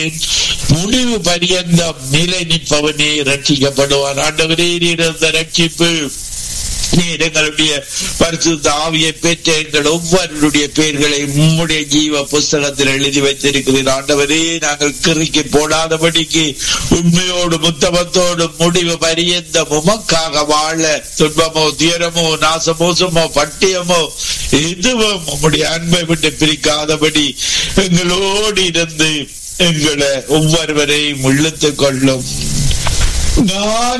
முடிவு பரியந்தம் நிலை நிற்பவனே ரட்சிக்கப்படுவார் ஆண்டவரே நீர் அந்த ரட்சிப்பு நீர் எங்களுடைய பரிசுத்த ஆவியை பெற்ற எங்கள் ஒவ்வொருடைய பெயர்களை உம்முடைய ஜீவ புஸ்தகத்தில் எழுதி வைத்திருக்கிறீர் ஆண்டவரே நாங்கள் கிறுக்கி போடாதபடிக்கு உண்மையோடு முத்தமத்தோடு முடிவு பரியந்த உமக்காக வாழ துன்பமோ துயரமோ நாசமோசமோ பட்டியமோ எதுவும் உம்முடைய அன்பை விட்டு பிரிக்காதபடி எங்களோடு இருந்து எங்களை ஒவ்வொருவரையும் இழுத்துக் கொள்ளும் நான்